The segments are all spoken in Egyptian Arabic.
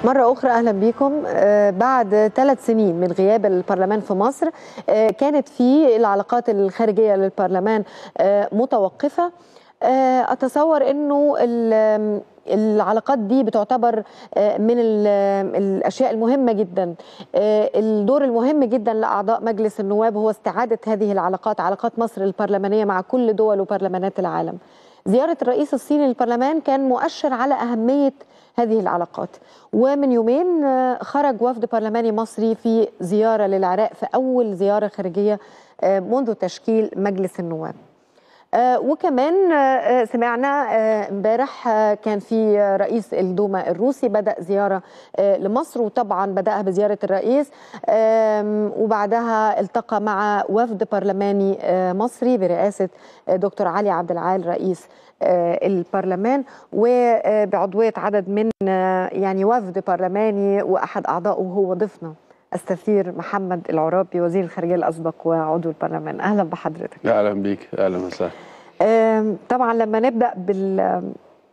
مرة أخرى أهلا بكم آه، بعد ثلاث سنين من غياب البرلمان في مصر آه، كانت في العلاقات الخارجية للبرلمان آه، متوقفة آه، أتصور أنه ال- العلاقات دي بتعتبر آه، من ال- الأشياء المهمة جدا آه، الدور المهم جدا لأعضاء مجلس النواب هو استعادة هذه العلاقات علاقات مصر البرلمانية مع كل دول وبرلمانات العالم زيارة الرئيس الصيني للبرلمان كان مؤشر على أهمية هذه العلاقات ومن يومين آه، خرج وفد برلماني مصري في زيارة للعراق في أول زيارة خارجية آه، منذ تشكيل مجلس النواب آه، وكمان آه، آه، سمعنا آه، امبارح آه، كان في آه، رئيس الدوما الروسي بدأ زيارة آه، لمصر وطبعا بدأها بزيارة الرئيس آم، وبعدها التقى مع وفد برلماني آه، مصري برئاسة آه، دكتور علي عبد العال رئيس آه، البرلمان وبعضوية عدد من آه، يعني وفد برلماني وأحد أعضائه هو ضيفنا السفير محمد العرابي وزير الخارجية الأسبق وعضو البرلمان أهلا بحضرتك اهلا بيك اهلا وسهلا آم، طبعا لما نبدا بال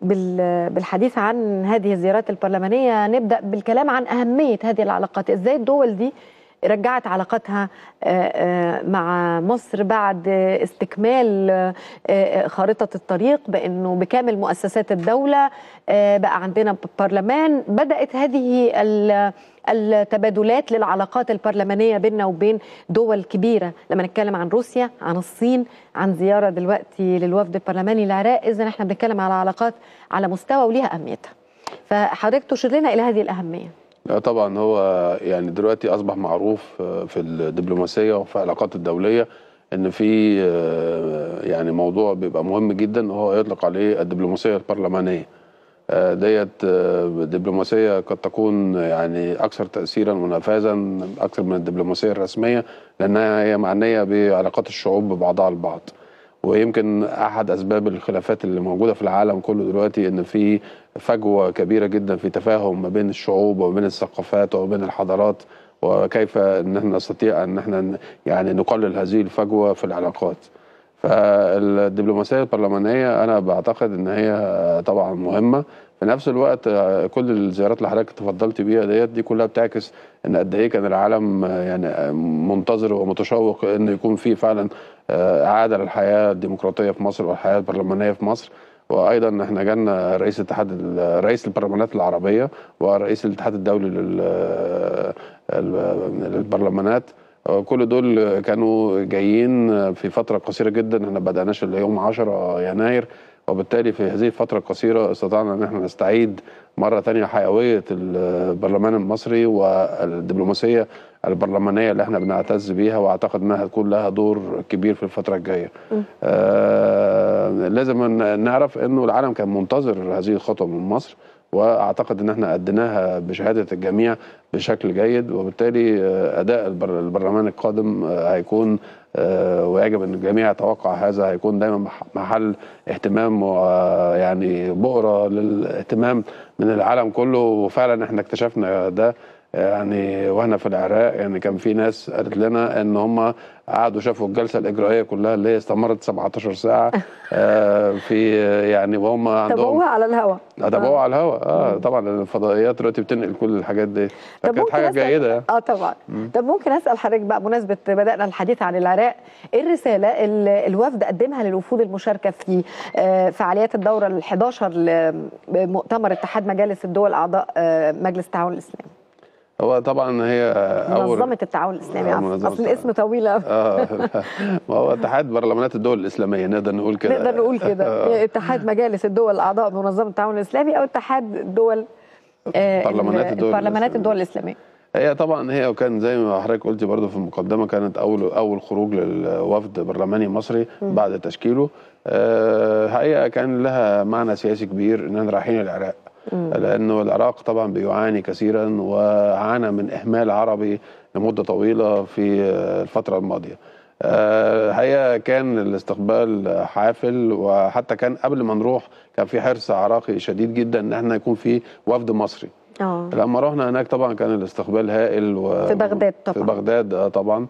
بال- بالحديث عن هذه الزيارات البرلمانيه نبدا بالكلام عن اهميه هذه العلاقات ازاي الدول دي رجعت علاقاتها آه، آه، مع مصر بعد استكمال آه، آه، خارطه الطريق بانه بكامل مؤسسات الدوله آه، بقى عندنا برلمان بدات هذه ال- التبادلات للعلاقات البرلمانيه بيننا وبين دول كبيره لما نتكلم عن روسيا عن الصين عن زياره دلوقتي للوفد البرلماني العراق اذا احنا بنتكلم على علاقات على مستوى وليها اهميتها فحضرتك تشير لنا الى هذه الاهميه لا طبعا هو يعني دلوقتي اصبح معروف آه، في الدبلوماسيه وفي العلاقات الدوليه ان في آه، يعني موضوع بيبقى مهم جدا وهو يطلق عليه الدبلوماسيه البرلمانيه آه، ديت آه، دبلوماسيه قد تكون يعني اكثر تاثيرا ونفاذا اكثر من الدبلوماسيه الرسميه لانها هي معنيه بعلاقات الشعوب ببعضها البعض ويمكن احد اسباب الخلافات اللي موجوده في العالم كله دلوقتي ان في فجوه كبيره جدا في تفاهم ما بين الشعوب وما بين الثقافات وما بين الحضارات وكيف ان احنا نستطيع ان احنا ن- يعني نقلل هذه الفجوه في العلاقات فالدبلوماسيه البرلمانيه انا بعتقد ان هي طبعا مهمه في نفس الوقت آه، كل الزيارات اللي حضرتك تفضلت بيها ديت دي كلها بتعكس ان قد ايه كان العالم آه، يعني آه، منتظر ومتشوق ان يكون في فعلا آه، اعاده للحياه الديمقراطيه في مصر والحياه البرلمانيه في مصر وايضا احنا جالنا رئيس اتحاد ال- رئيس البرلمانات العربيه ورئيس الاتحاد الدولي لل- ال- للبرلمانات آه، كل دول كانوا جايين في فتره قصيره جدا احنا بدأناش الا يوم 10 يناير وبالتالي في هذه الفتره القصيره استطعنا ان احنا نستعيد مره ثانيه حيويه البرلمان المصري والدبلوماسيه البرلمانيه اللي احنا بنعتز بيها واعتقد انها هتكون لها دور كبير في الفتره الجايه. آه لازم ن- نعرف انه العالم كان منتظر هذه الخطوه من مصر واعتقد ان احنا اديناها بشهاده الجميع بشكل جيد وبالتالي آه، اداء البر- البرلمان القادم آه، هيكون آه، ويجب ان الجميع يتوقع هذا هيكون دايما مح- محل اهتمام ويعني بؤره للاهتمام من العالم كله وفعلا احنا اكتشفنا ده يعني واحنا في العراق يعني كان في ناس قالت لنا ان هم قعدوا شافوا الجلسه الاجرائيه كلها اللي هي استمرت 17 ساعه آه، في يعني وهم عندهم تابعوها على الهواء تابعوها على الهواء اه طبعا الفضائيات دلوقتي بتنقل كل الحاجات دي طب فكانت ممكن حاجه أسأل- جيده يعني. اه طبعا طب ممكن اسال حضرتك بقى بمناسبه بدانا الحديث عن العراق ايه الرساله اللي الوفد قدمها للوفود المشاركه في آه، فعاليات الدوره ال 11 لمؤتمر اتحاد مجالس الدول اعضاء آه، مجلس التعاون الاسلامي هو طبعا هي اول منظمه التعاون الاسلامي آه، عفوا. منظمة اصل الاسم طويل أوي. اه ما هو اتحاد برلمانات الدول الاسلاميه نقدر نقول كده نقدر نقول كده اتحاد مجالس الدول الاعضاء بمنظمه التعاون الاسلامي او اتحاد الدول آه، برلمانات الدول برلمانات الإسلامية. الدول الاسلاميه هي طبعا هي وكان زي ما حضرتك قلتي برضو في المقدمه كانت اول اول خروج للوفد برلماني مصري بعد تشكيله آه، حقيقه كان لها معنى سياسي كبير اننا رايحين العراق لانه العراق طبعا بيعاني كثيرا وعانى من اهمال عربي لمده طويله في آه، الفتره الماضيه آه، الحقيقه كان الاستقبال حافل وحتى كان قبل ما نروح كان في حرص عراقي شديد جدا ان احنا يكون في وفد مصري اه لما رحنا هناك طبعا كان الاستقبال هائل و... في بغداد في طبعا بغداد آه طبعا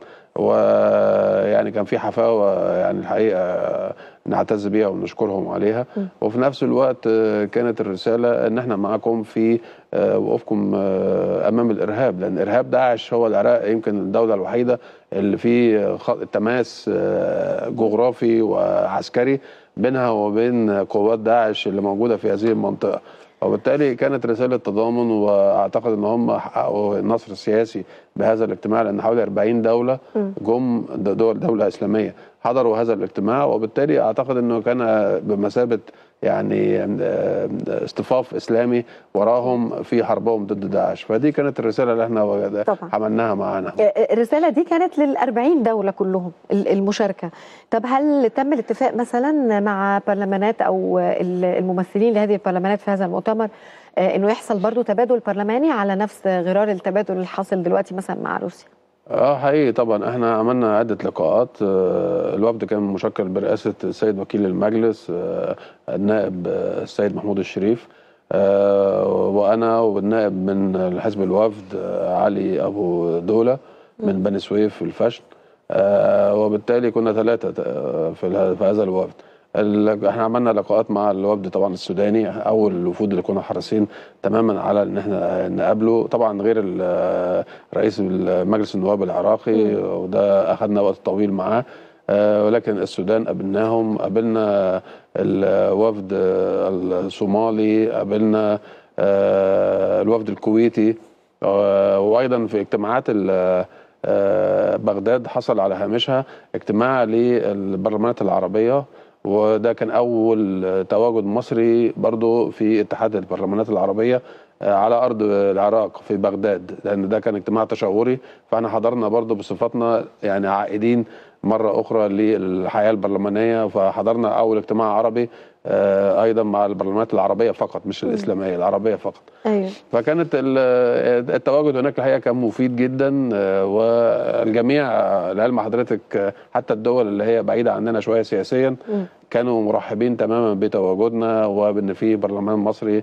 ويعني كان في حفاوه يعني الحقيقه نعتز بيها ونشكرهم عليها م. وفي نفس الوقت آه، كانت الرساله ان احنا معاكم في آه، وقوفكم آه، امام الارهاب لان ارهاب داعش هو العراق يمكن الدوله الوحيده اللي في خط تماس آه، جغرافي وعسكري بينها وبين قوات داعش اللي موجوده في هذه المنطقه وبالتالي كانت رساله تضامن واعتقد ان هم حققوا النصر السياسي بهذا الاجتماع لان حوالي 40 دوله م. جم د- دول دوله اسلاميه حضروا هذا الاجتماع وبالتالي اعتقد انه كان بمثابه يعني آه، اصطفاف اسلامي وراهم في حربهم ضد داعش فدي كانت الرساله اللي احنا وجد- طبعا. عملناها معانا الرسالة دي كانت لل 40 دولة كلهم ال- المشاركة طب هل تم الاتفاق مثلا مع برلمانات أو ال- الممثلين لهذه البرلمانات في هذا المؤتمر آه، انه يحصل برضو تبادل برلماني على نفس غرار التبادل الحاصل دلوقتي مثلا مع روسيا اه حقيقي طبعا احنا عملنا عده لقاءات آه، الوفد كان مشكل برئاسه السيد وكيل المجلس آه، النائب آه، السيد محمود الشريف آه، وانا والنائب من حزب الوفد آه، علي ابو دوله من بني سويف في الفشن آه، وبالتالي كنا ثلاثه آه، في اله- في هذا الوفد ال- احنا عملنا لقاءات مع الوفد طبعا السوداني اول الوفود اللي كنا حريصين تماما على ان احنا نقابله طبعا غير ال- رئيس مجلس النواب العراقي وده اخذنا وقت طويل معاه آه، ولكن السودان قابلناهم قابلنا الوفد الصومالي قابلنا آه، الوفد الكويتي آه، وايضا في اجتماعات ال- آه، بغداد حصل على هامشها اجتماع للبرلمانات العربيه وده كان اول تواجد مصري برضو في اتحاد البرلمانات العربيه آه، على ارض العراق في بغداد لان ده كان اجتماع تشاوري فاحنا حضرنا برضو بصفتنا يعني عائدين مره اخرى للحياه البرلمانيه فحضرنا اول اجتماع عربي آه، ايضا مع البرلمانات العربيه فقط مش الاسلاميه العربيه فقط ايوه فكانت ال- التواجد هناك الحقيقه كان مفيد جدا آه، والجميع آه، لعلم حضرتك آه، حتى الدول اللي هي بعيده عننا شويه سياسيا مم. كانوا مرحبين تماما بتواجدنا وبان في برلمان مصري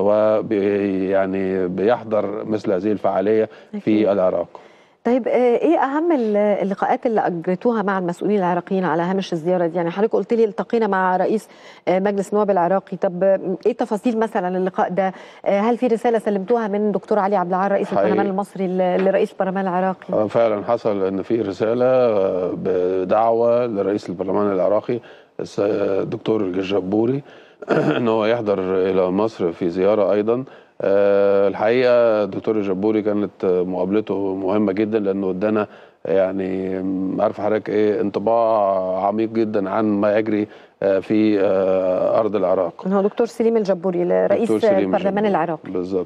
وبي يعني بيحضر مثل هذه الفعاليه أكيد. في العراق طيب آه، ايه اهم ال- اللقاءات اللي اجريتوها مع المسؤولين العراقيين على هامش الزياره دي يعني حضرتك قلت لي التقينا مع رئيس آه، مجلس النواب العراقي طب آه، ايه تفاصيل مثلا اللقاء ده آه، هل في رساله سلمتوها من دكتور علي عبد العال رئيس حقيقي. البرلمان المصري ل- لرئيس البرلمان العراقي آه، فعلا حصل ان في رساله آه، بدعوه لرئيس البرلمان العراقي الس- الدكتور الجرجبوري ان هو يحضر الى مصر في زياره ايضا آه، الحقيقه الدكتور الجبوري كانت آه، مقابلته مهمه جدا لانه ادانا يعني م- عارف حضرتك ايه انطباع عميق جدا عن ما يجري آه، في آه، ارض العراق هو دكتور سليم الجبوري رئيس دكتور سليم البرلمان الجبوري. العراقي بالظبط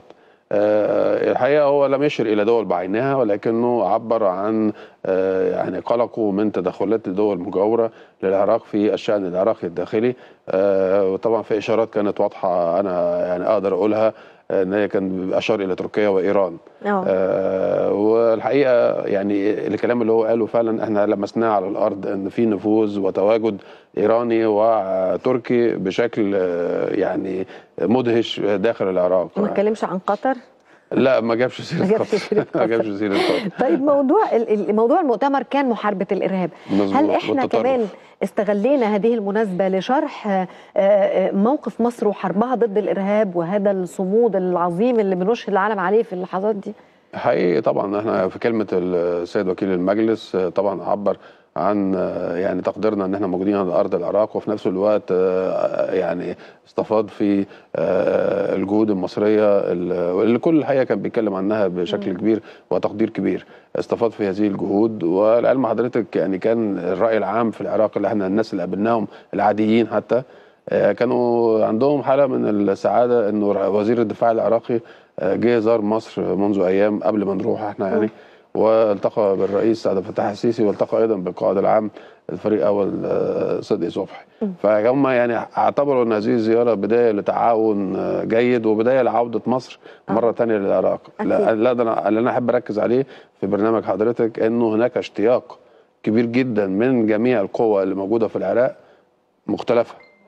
آه، الحقيقه هو لم يشر الى دول بعينها ولكنه عبر عن آه، يعني قلقه من تدخلات الدول المجاوره للعراق في الشان العراقي الداخلي آه، وطبعا في اشارات كانت واضحه انا يعني اقدر اقولها آه، ان هي كان اشار الى تركيا وايران اه آه، والحقيقه يعني الكلام اللي هو قاله فعلا احنا لمسناه على الارض ان في نفوذ وتواجد ايراني وتركي بشكل آه، يعني مدهش داخل العراق ما اتكلمش عن قطر لا ما جابش سيره ما جابش قطر. سيرة ما قطر. جابش سيره قطر طيب موضوع ال- ال- موضوع المؤتمر كان محاربه الارهاب مظبوط، هل احنا والتطرف. كمان استغلينا هذه المناسبه لشرح آه، آه، موقف مصر وحربها ضد الارهاب وهذا الصمود العظيم اللي بنشهد العالم عليه في اللحظات دي حقيقي طبعا احنا في كلمه السيد وكيل المجلس آه، طبعا عبر عن آه، يعني تقديرنا ان احنا موجودين على ارض العراق وفي نفس الوقت آه، يعني استفاض في آه، الجهود المصريه ال- اللي كل الحقيقه كان بيتكلم عنها بشكل كبير وتقدير كبير استفاض في هذه الجهود والعلم حضرتك يعني كان الراي العام في العراق اللي احنا الناس اللي قابلناهم العاديين حتى آه، كانوا عندهم حاله من السعاده انه وزير الدفاع العراقي آه، جه زار مصر منذ ايام قبل ما نروح احنا يعني والتقى بالرئيس عبد الفتاح السيسي والتقى ايضا بالقائد العام الفريق الاول آه، صدقي صبحي فهم يعني اعتبروا ان هذه الزياره بدايه لتعاون آه، جيد وبدايه لعوده مصر مره ثانيه للعراق لا أكيد. لا ده أنا- اللي انا احب اركز عليه في برنامج حضرتك انه هناك اشتياق كبير جدا من جميع القوى اللي موجوده في العراق مختلفه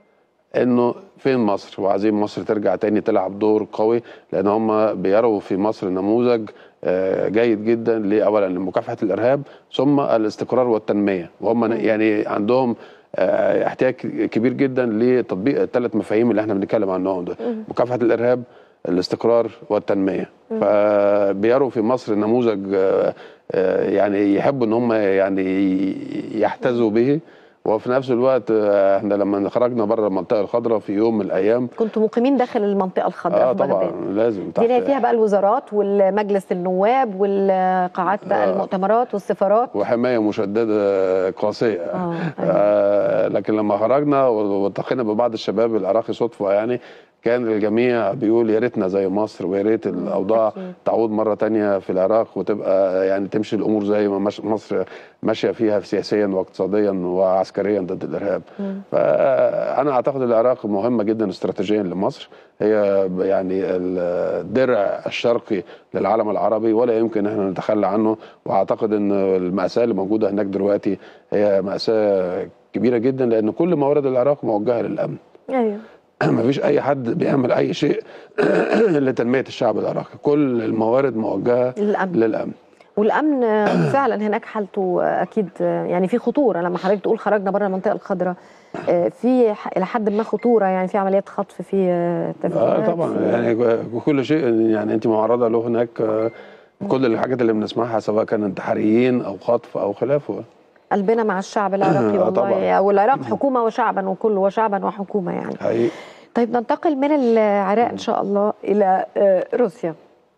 انه فين مصر وعايزين مصر ترجع تاني تلعب دور قوي لان هم بيروا في مصر نموذج آه، جيد جدا لاولا لمكافحه الارهاب ثم الاستقرار والتنميه وهم يعني عندهم آه، احتياج كبير جدا لتطبيق الثلاث مفاهيم اللي احنا بنتكلم عنهم ده مكافحه الارهاب الاستقرار والتنميه فبيروا في مصر نموذج آه، آه، يعني يحبوا ان هم يعني يحتذوا به وفي نفس الوقت آه، احنا لما خرجنا بره المنطقه الخضراء في يوم من الايام كنتوا مقيمين داخل المنطقه الخضراء اه في طبعا بغداد لازم دي تحت اللي فيها بقى الوزارات والمجلس النواب والقاعات بقى آه. المؤتمرات والسفارات وحمايه مشدده قاسيه اه أيوة. آه لكن لما خرجنا والتقينا ببعض الشباب العراقي صدفه يعني كان الجميع بيقول يا ريتنا زي مصر ويا ريت الاوضاع أكيد. تعود مره تانية في العراق وتبقى يعني تمشي الامور زي ما مش- مصر ماشيه فيها سياسيا واقتصاديا وعسكريا ضد الارهاب فانا اعتقد العراق مهمه جدا استراتيجيا لمصر هي يعني الدرع الشرقي للعالم العربي ولا يمكن احنا نتخلى عنه واعتقد ان الماساه اللي موجوده هناك دلوقتي هي ماساه كبيره جدا لان كل موارد العراق موجهه للامن ايوه مفيش اي حد بيعمل اي شيء لتنميه الشعب العراقي كل الموارد موجهه الامن للامن والامن فعلا هناك حالته اكيد يعني في خطوره لما حضرتك تقول خرجنا بره المنطقه الخضراء في ح- الى حد ما خطوره يعني في عمليات خطف في اه تفجيرات طبعا يعني كل شيء يعني انت معرضه له هناك آه، كل الحاجات اللي بنسمعها سواء كان انتحاريين او خطف او خلافه قلبنا مع الشعب العراقي آه، والله طبعا. والعراق حكومه وشعبا وكل وشعبا وحكومه يعني حقيقي طيب ننتقل من العراق ان شاء الله الى آه، روسيا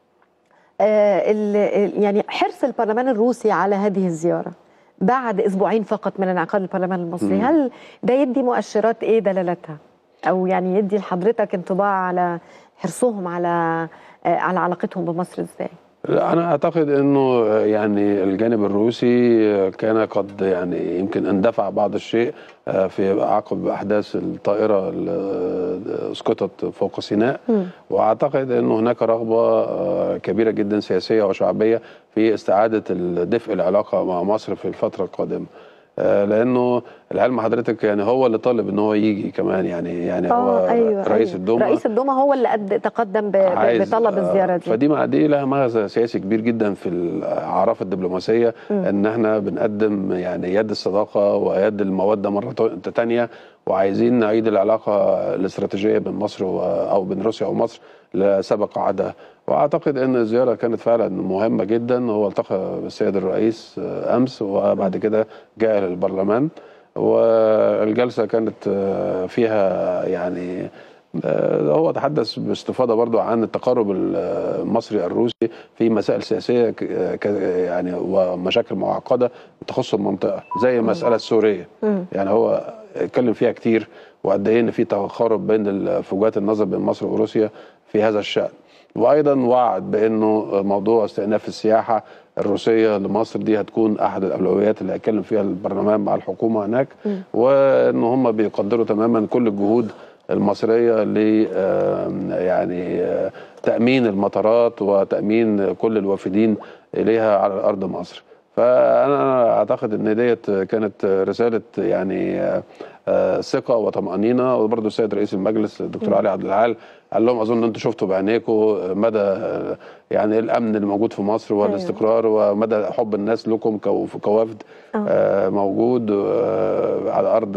آه، ال- ال- يعني حرص البرلمان الروسي على هذه الزياره بعد اسبوعين فقط من انعقاد البرلمان المصري مم. هل ده يدي مؤشرات ايه دلالتها او يعني يدي لحضرتك انطباع على حرصهم على آه، على علاقتهم بمصر ازاي لا انا اعتقد انه يعني الجانب الروسي كان قد يعني يمكن اندفع بعض الشيء في عقب احداث الطائره اللي اسقطت فوق سيناء مم. واعتقد انه هناك رغبه كبيره جدا سياسيه وشعبيه في استعاده دفء العلاقه مع مصر في الفتره القادمه آه، لانه العلم حضرتك يعني هو اللي طالب ان هو يجي كمان يعني يعني هو اه ايوه رئيس أيوة. الدوما رئيس الدوما هو اللي قد تقدم ب- ب- عايز- بطلب آه، الزياره دي فدي مع دي لها مغزى سياسي كبير جدا في الاعراف الدبلوماسيه مم. ان احنا بنقدم يعني يد الصداقه ويد الموده مره تو- تانية وعايزين نعيد العلاقه الاستراتيجيه بين مصر و- او بين روسيا ومصر لسبق عهدها واعتقد ان الزياره كانت فعلا مهمه جدا هو التقى بالسيد الرئيس آه، امس وبعد كده جاء للبرلمان والجلسه كانت آه، فيها يعني آه، هو تحدث باستفاضه برضو عن التقارب المصري الروسي في مسائل سياسيه ك- ك- يعني ومشاكل معقده تخص المنطقه زي المساله السوريه مم. يعني هو اتكلم فيها كتير وقد ايه ان في تقارب بين وجهات النظر بين مصر وروسيا في هذا الشان وايضا وعد بانه موضوع استئناف السياحه الروسيه لمصر دي هتكون احد الاولويات اللي هيتكلم فيها البرلمان مع الحكومه هناك مم. وان هم بيقدروا تماما كل الجهود المصريه ل آم، يعني آه، تامين المطارات وتامين كل الوافدين اليها على ارض مصر فانا اعتقد ان ديت كانت رساله يعني آه، آه، ثقه وطمانينه وبرضه السيد رئيس المجلس الدكتور علي عبد العال قال لهم اظن انتم شفتوا بعينيكم مدى آه، يعني الامن اللي موجود في مصر والاستقرار ومدى حب الناس لكم كو- كوافد آه. آه، موجود آه، على ارض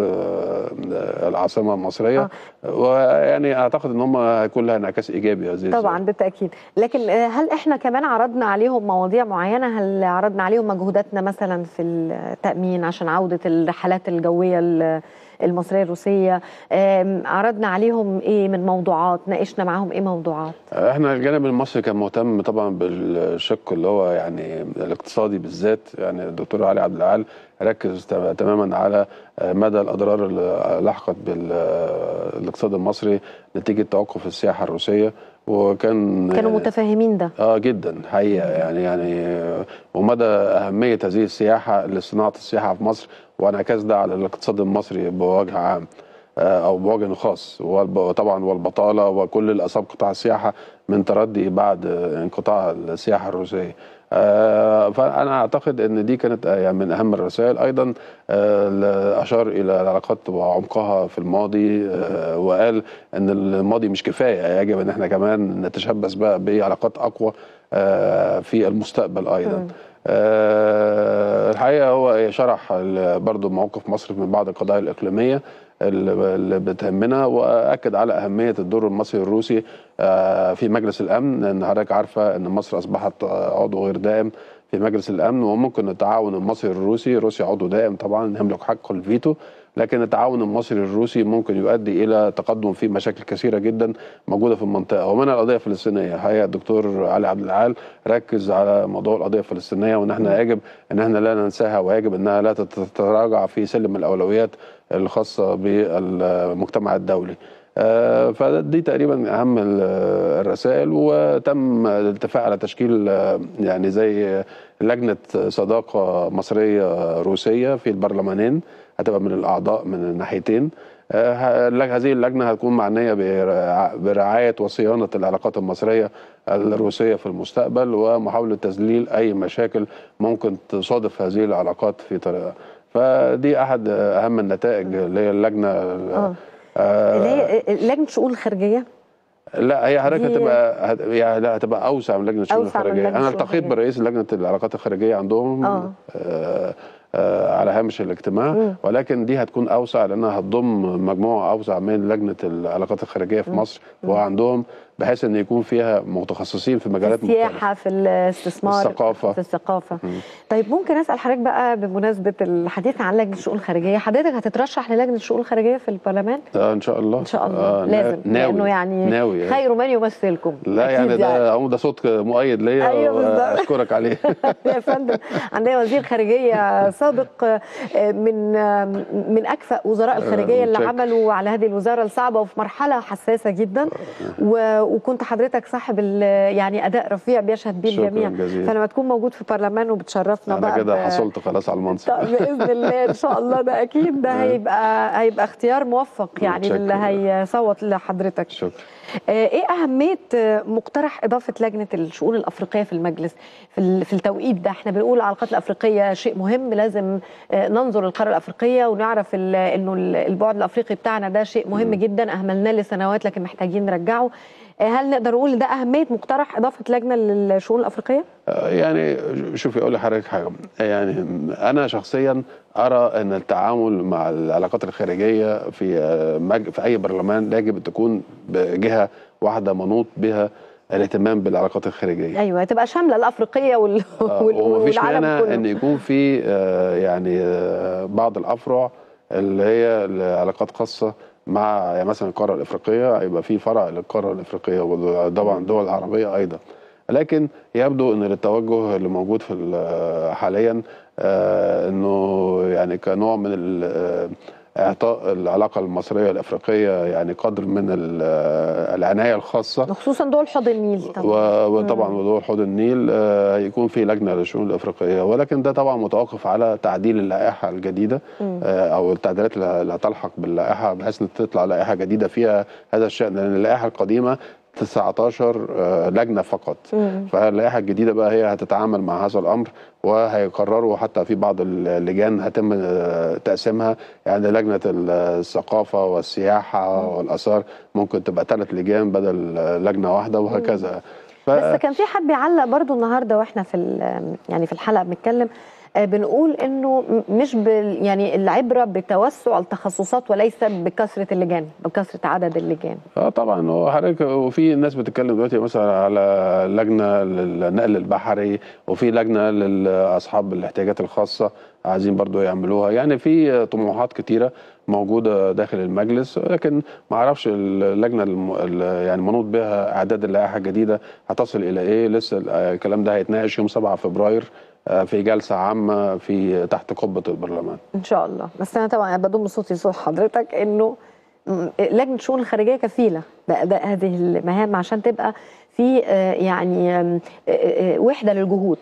آه، العاصمه المصريه ويعني اعتقد ان هم هيكون لها انعكاس ايجابي هذه طبعا بالتاكيد لكن آه، هل احنا كمان عرضنا عليهم مواضيع معينه هل عرضنا عليهم مجهوداتنا مثلا في التامين عشان عوده الرحلات الجويه ال- المصريه الروسيه آم، عرضنا عليهم ايه من موضوعات ناقشنا معاهم ايه موضوعات احنا الجانب المصري كان مهتم طبعا بالشق اللي هو يعني الاقتصادي بالذات يعني الدكتور علي عبد العال ركز تم- تماما على مدى الاضرار اللي لحقت بالاقتصاد المصري نتيجه توقف السياحه الروسيه وكان كانوا متفاهمين ده اه جدا حقيقه يعني يعني آه، ومدى اهميه هذه السياحه لصناعه السياحه في مصر وانعكاس ده على الاقتصاد المصري بوجه عام آه، او بوجه خاص والب- وطبعا والبطاله وكل الاصاب قطاع السياحه من تردي بعد انقطاع السياحه الروسيه. آه، فانا اعتقد ان دي كانت آه، يعني من اهم الرسائل ايضا آه، ل- اشار الى العلاقات وعمقها في الماضي آه، وقال ان الماضي مش كفايه يجب ان احنا كمان نتشبث بقى بعلاقات اقوى آه، في المستقبل ايضا. مم. آه، الحقيقه هو شرح ال- برضو موقف مصر من بعض القضايا الاقليميه اللي اللي بتهمنا واكد على اهميه الدور المصري الروسي آه، في مجلس الامن لان حضرتك عارفه ان مصر اصبحت آه، عضو غير دائم في مجلس الامن وممكن التعاون المصري الروسي روسيا عضو دائم طبعا يملك حق الفيتو لكن التعاون المصري الروسي ممكن يؤدي الى تقدم في مشاكل كثيره جدا موجوده في المنطقه ومنها القضيه الفلسطينيه الحقيقه الدكتور علي عبد العال ركز على موضوع القضيه الفلسطينيه وان احنا يجب ان احنا لا ننساها ويجب انها لا تتراجع في سلم الاولويات الخاصه بالمجتمع الدولي. آه، فدي تقريبا اهم ال- الرسائل وتم الاتفاق على تشكيل آه، يعني زي لجنه صداقه مصريه روسيه في البرلمانين هتبقى من الاعضاء من الناحيتين آه، ه- اللج- هذه اللجنه هتكون معنيه برع- برعايه وصيانه العلاقات المصريه الروسيه في المستقبل ومحاوله تذليل اي مشاكل ممكن تصادف هذه العلاقات في طريقها فدي احد اهم النتائج اللي هي اللجنه اه آه، اللي هي لجنه شؤون الخارجيه لا هي حضرتك دي- هتبقى هت... يعني لا هتبقى اوسع من لجنه الشؤون أوسع من الخارجيه لجنة انا الشؤون التقيت الخارجية. برئيس لجنه العلاقات الخارجيه عندهم آه. آه آه على هامش الاجتماع مم. ولكن دي هتكون اوسع لانها هتضم مجموعه اوسع من لجنه العلاقات الخارجيه في مصر وعندهم بحيث ان يكون فيها متخصصين في في مجالات مختلفه السياحه في الاستثمار الثقافة. في الثقافه مم. طيب ممكن اسال حضرتك بقى بمناسبه الحديث عن لجنه الشؤون الخارجيه حضرتك هتترشح للجنه الشؤون الخارجيه في البرلمان آه ان شاء الله ان شاء الله آه لازم ناوي لانه يعني ناوي خير من يمثلكم لا أكيد يعني ده هو ده صوت مؤيد ليا أيوة بالظبط. واشكرك عليه يا فندم عندنا وزير خارجيه سابق آه، من آه، من اكفأ وزراء الخارجيه اللي متشكر. عملوا على هذه الوزاره الصعبه وفي مرحله حساسه جدا و- وكنت حضرتك صاحب ال- يعني اداء رفيع بيشهد به شكراً الجميع جزيلا. فلما تكون موجود في البرلمان وبتشرفنا انا بقى كده ب- حصلت خلاص على المنصب طب باذن الله ان شاء الله ده اكيد ده هيبقى هيبقى اختيار موفق يعني متشكر. اللي هيصوت لحضرتك شكرا آه، ايه اهميه آه، مقترح اضافه لجنه الشؤون الافريقيه في المجلس في ال- في التوقيت ده احنا بنقول العلاقات الافريقيه شيء مهم لازم آه، ننظر للقاره الافريقيه ونعرف ال- انه ال- البعد الافريقي بتاعنا ده شيء مهم جدا اهملناه لسنوات لكن محتاجين نرجعه آه، هل نقدر نقول ده اهميه مقترح اضافه لجنه للشؤون الافريقيه يعني شوفي اقول لحضرتك حاجه يعني انا شخصيا ارى ان التعامل مع العلاقات الخارجيه في مج... في اي برلمان يجب ان تكون بجهه واحده منوط بها الاهتمام بالعلاقات الخارجيه ايوه تبقى شامله الافريقيه وال... آه، وال... ومفيش والعالم مانع كله ان يكون في آه، يعني آه، بعض الافرع اللي هي علاقات خاصه مع يعني مثلا القاره الافريقيه هيبقى في فرع للقاره الافريقيه وطبعا الدول العربيه ايضا لكن يبدو ان التوجه اللي موجود في ال- حاليا آه، انه يعني كنوع من ال- آه، اعطاء العلاقه المصريه الافريقيه يعني قدر من ال- آه، العنايه الخاصه خصوصا دول حوض النيل طبعا و- وطبعا موضوع حوض النيل آه، يكون في لجنه للشؤون الافريقيه ولكن ده طبعا متوقف على تعديل اللائحه الجديده مم. آه، او التعديلات اللي اللي هتلحق باللائحه بحيث ان تطلع لائحه جديده فيها هذا الشان لان اللائحه القديمه 19 آه، لجنه فقط مم. فاللائحه الجديده بقى هي هتتعامل مع هذا الامر وهيقرروا حتى في بعض اللجان هتم آه، تقسيمها يعني لجنه الثقافه والسياحه والاثار ممكن تبقى ثلاث لجان بدل آه، لجنه واحده وهكذا ف... بس كان في حد بيعلق برضو النهارده واحنا في ال- يعني في الحلقه بنتكلم آه، بنقول انه م- مش بال يعني العبره بتوسع التخصصات وليس بكثره اللجان بكثره عدد اللجان اه طبعا هو حضرتك وفي ناس بتتكلم دلوقتي مثلا على لجنه للنقل البحري وفي لجنه لاصحاب الاحتياجات الخاصه عايزين برضو يعملوها يعني في طموحات كتيره موجوده داخل المجلس لكن ما اعرفش اللجنه الم... ال- يعني منوط بها اعداد اللائحه الجديده هتصل الى ايه لسه الكلام ده هيتناقش يوم 7 فبراير آه، في جلسه عامه في تحت قبه البرلمان ان شاء الله بس انا طبعا بضم صوتي لصوت حضرتك انه م- لجنه الشؤون الخارجيه كفيله باداء هذه المهام عشان تبقى في آه، يعني آم، آه، آه، وحده للجهود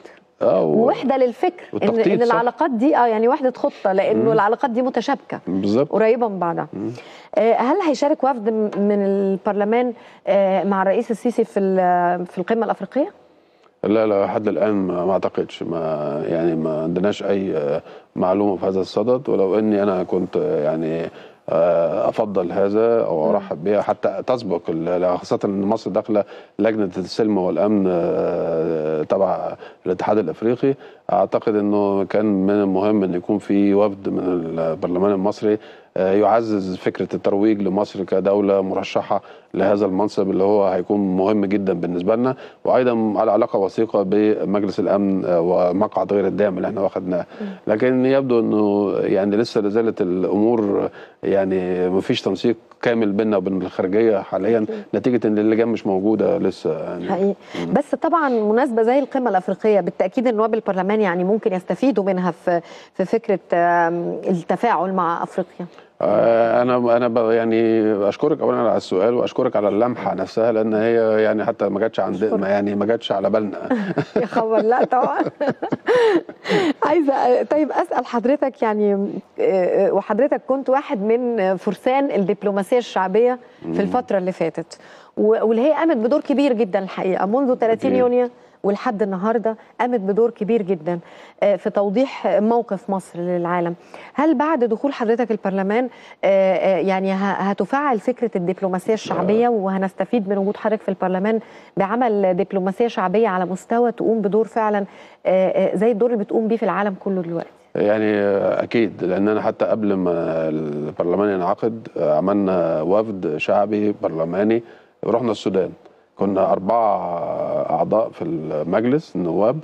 اه و- ووحده للفكر ان والتخطيط، ان صح. العلاقات دي اه يعني وحده خطه لانه مم. العلاقات دي متشابكه بالظبط قريبه من بعضها مم. آه، هل هيشارك وفد م- من البرلمان آه، مع الرئيس السيسي في ال- في القمه الافريقيه لا لا لحد الان ما ما اعتقدش ما يعني ما عندناش اي آه، معلومه في هذا الصدد ولو اني انا كنت آه، يعني آه، افضل هذا او ارحب بها حتى تسبق ال- خاصه ان مصر داخله لجنه السلم والامن آه، تبع الاتحاد الافريقي اعتقد انه كان من المهم ان يكون في وفد من البرلمان المصري آه، يعزز فكره الترويج لمصر كدوله مرشحه لهذا المنصب اللي هو هيكون مهم جدا بالنسبه لنا وايضا على علاقه وثيقه بمجلس الامن آه، ومقعد غير الدائم اللي احنا واخدناه لكن يبدو انه يعني لسه لازالت الامور يعني ما فيش تنسيق كامل بيننا وبين الخارجيه حاليا نتيجه ان اللجان مش موجوده لسه يعني حقيقي بس طبعا مناسبه زي القمه الافريقيه بالتاكيد النواب البرلمان يعني ممكن يستفيدوا منها في في فكره آم، التفاعل مع افريقيا آه، انا انا ب- يعني اشكرك اولا على السؤال واشكرك على اللمحه نفسها لان هي يعني حتى ما جاتش عند أشكرك. ما يعني ما جاتش على بالنا يا خبر لا طبعا عايزه طيب اسال حضرتك يعني آه، وحضرتك كنت واحد من فرسان الدبلوماسيه الشعبيه في الفتره اللي فاتت و- واللي هي قامت بدور كبير جدا الحقيقه منذ 30 أكيد. يونيو ولحد النهارده قامت بدور كبير جدا آه، في توضيح موقف مصر للعالم هل بعد دخول حضرتك البرلمان آه، آه، يعني ه- هتفعل فكره الدبلوماسيه الشعبيه وهنستفيد من وجود حضرتك في البرلمان بعمل دبلوماسيه شعبيه على مستوى تقوم بدور فعلا آه، آه، زي الدور اللي بتقوم بيه في العالم كله دلوقتي يعني اكيد لان انا حتى قبل ما البرلمان ينعقد عملنا وفد شعبي برلماني رحنا السودان كنا اربعه اعضاء في المجلس النواب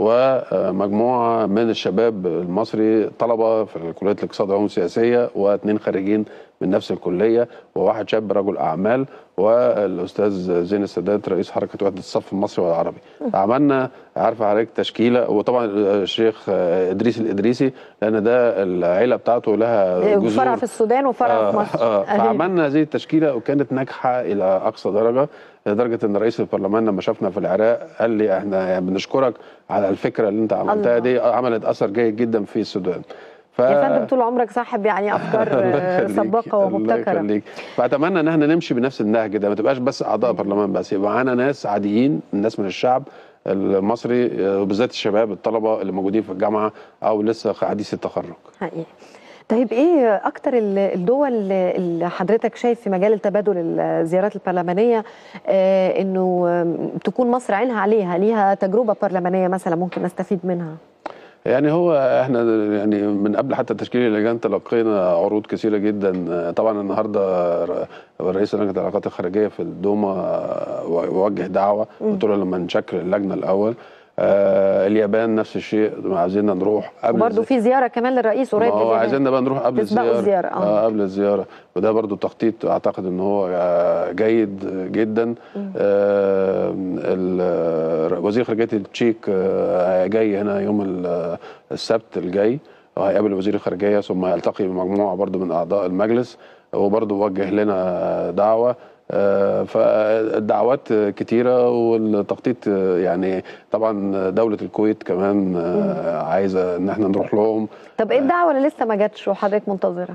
ومجموعه من الشباب المصري طلبه في كليه الاقتصاد والعلوم السياسيه واثنين خريجين من نفس الكليه وواحد شاب رجل اعمال والاستاذ زين السادات رئيس حركه وحده الصف المصري والعربي عملنا عارفه حضرتك تشكيله وطبعا الشيخ ادريس الادريسي لان ده العيله بتاعته لها جذور فرع في السودان وفرع في مصر آه أهي. فعملنا هذه التشكيله وكانت ناجحه الى اقصى درجه لدرجه ان رئيس البرلمان لما شافنا في العراق قال لي احنا يعني بنشكرك على الفكره اللي انت عملتها الله. دي عملت اثر جيد جدا في السودان ف... يا فندم طول عمرك صاحب يعني افكار الله آه، يخليك، سباقه الله ومبتكره يخليك فاتمنى ان احنا نمشي بنفس النهج ده ما تبقاش بس اعضاء برلمان بس يبقى معانا ناس عاديين ناس من الشعب المصري آه، وبالذات الشباب الطلبه اللي موجودين في الجامعه او لسه حديث التخرج حقيقي طيب ايه اكتر ال- الدول اللي حضرتك شايف في مجال التبادل الزيارات البرلمانيه آه انه آم، تكون مصر عينها عليها ليها تجربه برلمانيه مثلا ممكن نستفيد منها يعني هو احنا يعني من قبل حتى تشكيل اللجان تلقينا عروض كثيره جدا طبعا النهارده ر- رئيس لجنه العلاقات الخارجيه في الدوما وجه دعوه قلت له لما نشكل اللجنه الاول آه اليابان نفس الشيء عايزيننا نروح قبل وبرضه الز- في زياره كمان للرئيس ما قريب هو لليابان. عايزيننا بقى نروح قبل تسبقوا الزياره الزيارة، آه. اه قبل الزياره وده برضو تخطيط اعتقد ان هو آه، جيد جدا آه ال- وزير خارجيه التشيك آه، جاي هنا يوم ال- السبت الجاي وهيقابل وزير الخارجيه ثم يلتقي بمجموعه برضو من اعضاء المجلس وبرضو وجه لنا دعوه آه، فالدعوات كتيرة والتخطيط آه، يعني طبعا دولة الكويت كمان آه، عايزة ان احنا نروح لهم طب ايه الدعوه اللي لسه ما جاتش وحضرتك منتظره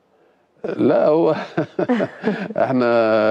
لا هو احنا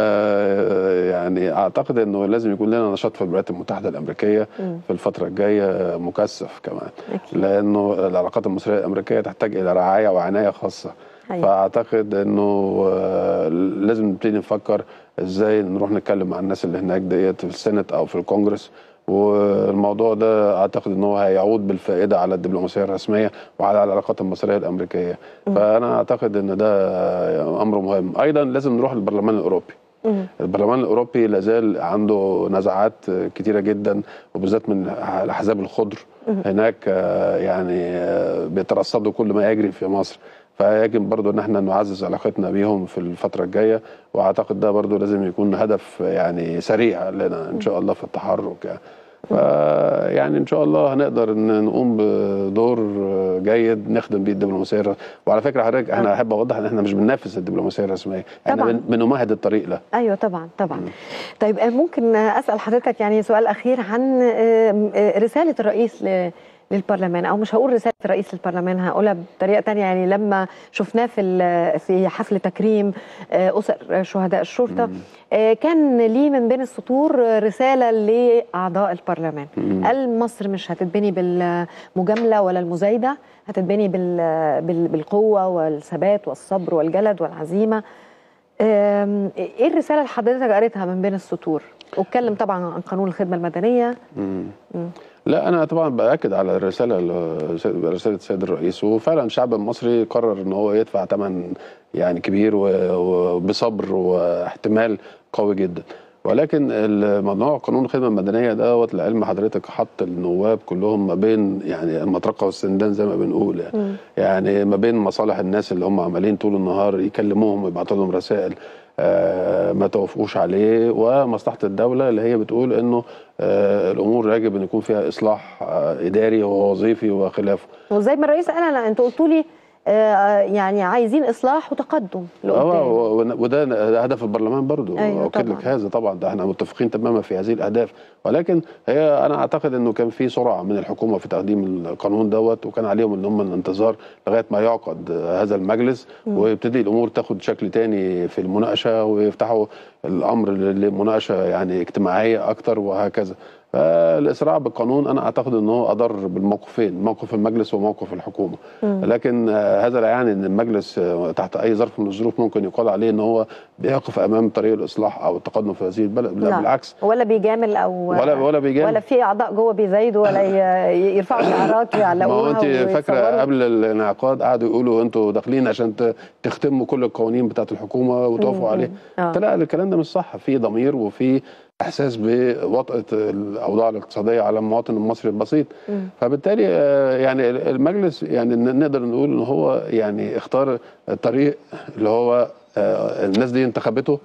يعني اعتقد انه لازم يكون لنا نشاط في الولايات المتحده الامريكيه مم. في الفتره الجايه مكثف كمان أكيد. لانه العلاقات المصريه الامريكيه تحتاج الى رعايه وعنايه خاصه حقيقي. فاعتقد انه آه، لازم نبتدي نفكر ازاي نروح نتكلم مع الناس اللي هناك ديت في السنت او في الكونجرس والموضوع ده اعتقد ان هو هيعود بالفائده على الدبلوماسيه الرسميه وعلى العلاقات المصريه الامريكيه فانا اعتقد ان ده امر مهم ايضا لازم نروح للبرلمان الاوروبي مم. البرلمان الاوروبي لازال عنده نزعات كتيره جدا وبالذات من الاحزاب الخضر هناك آه، يعني آه، بيترصدوا كل ما يجري في مصر فيجب برضو ان احنا نعزز علاقتنا بيهم في الفتره الجايه واعتقد ده برضو لازم يكون هدف يعني سريع لنا ان شاء الله في التحرك يعني يعني ان شاء الله هنقدر ان نقوم بدور جيد نخدم بيه الدبلوماسيه الر- وعلى فكره حضرتك احنا احب اوضح ان احنا مش بننافس الدبلوماسيه الرسميه احنا طبعاً. بن- بنمهد الطريق لها ايوه طبعا طبعا طيب آه، ممكن آه، اسال حضرتك يعني سؤال اخير عن آه، آه، رساله الرئيس ل- للبرلمان او مش هقول رساله الرئيس للبرلمان هقولها بطريقه تانية يعني لما شفناه في ال- في حفل تكريم آه، اسر شهداء الشرطه آه، كان ليه من بين السطور آه، رساله لاعضاء البرلمان قال مصر مش هتتبني بالمجامله ولا المزايده هتتبني بال- بال- بالقوه والثبات والصبر والجلد والعزيمه أم، ايه الرساله اللي حضرتك قريتها من بين السطور واتكلم طبعا عن قانون الخدمه المدنيه لا انا طبعا باكد على الرساله ال- رساله السيد الرئيس وفعلا الشعب المصري قرر ان هو يدفع ثمن يعني كبير و- وبصبر واحتمال قوي جدا ولكن الموضوع قانون الخدمه المدنيه دوت لعلم حضرتك حط النواب كلهم ما بين يعني المطرقه والسندان زي ما بنقول يعني, يعني ما بين مصالح الناس اللي هم عمالين طول النهار يكلموهم ويبعتوا لهم رسائل آه، ما توافقوش عليه ومصلحه الدوله اللي هي بتقول انه آه، الامور يجب ان يكون فيها اصلاح آه، اداري ووظيفي وخلافه وزي ما الرئيس قال انا انتوا قلتوا لي آه، يعني عايزين اصلاح وتقدم اه لقدام و- وده هدف البرلمان برضو أيوة اؤكد طبعاً. لك هذا طبعا ده احنا متفقين تماما في هذه الاهداف ولكن هي انا اعتقد انه كان في سرعه من الحكومه في تقديم القانون دوت وكان عليهم ان هم الانتظار لغايه ما يعقد هذا المجلس ويبتدي الامور تاخد شكل تاني في المناقشه ويفتحوا الامر لمناقشه يعني اجتماعيه اكتر وهكذا فالاسراع بالقانون انا اعتقد ان هو اضر بالموقفين موقف المجلس وموقف الحكومه لكن آه، هذا لا يعني ان المجلس آه، تحت اي ظرف من الظروف ممكن يقال عليه ان هو بيقف امام طريق الاصلاح او التقدم في هذه البلد لا, لا. بالعكس ولا بيجامل او ولا ولا بيجامل ولا في اعضاء جوه بيزايدوا ولا ي- يرفعوا شعارات ما هو ويعلقوها انت فاكره ويتصوروا. قبل الانعقاد قعدوا يقولوا انتوا داخلين عشان ت- تختموا كل القوانين بتاعت الحكومه وتوافقوا عليها آه. لا الكلام ده مش صح في ضمير وفي احساس بوطأة الاوضاع الاقتصاديه على المواطن المصري البسيط فبالتالي آه، يعني المجلس يعني ن- نقدر نقول ان هو يعني اختار الطريق اللي هو آه، الناس دي انتخبته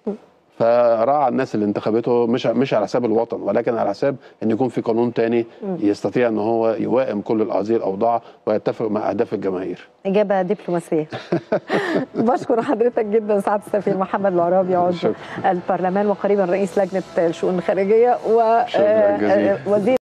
فراعى الناس اللي انتخبته مش مش على حساب الوطن ولكن على حساب ان يكون في قانون تاني يستطيع ان هو يوائم كل هذه الاوضاع ويتفق مع اهداف الجماهير إجابة دبلوماسية بشكر حضرتك جدا سعادة السفير محمد العرابي عضو شكرا. البرلمان وقريبا رئيس لجنة الشؤون الخارجية شكرا جزيلا. ووزير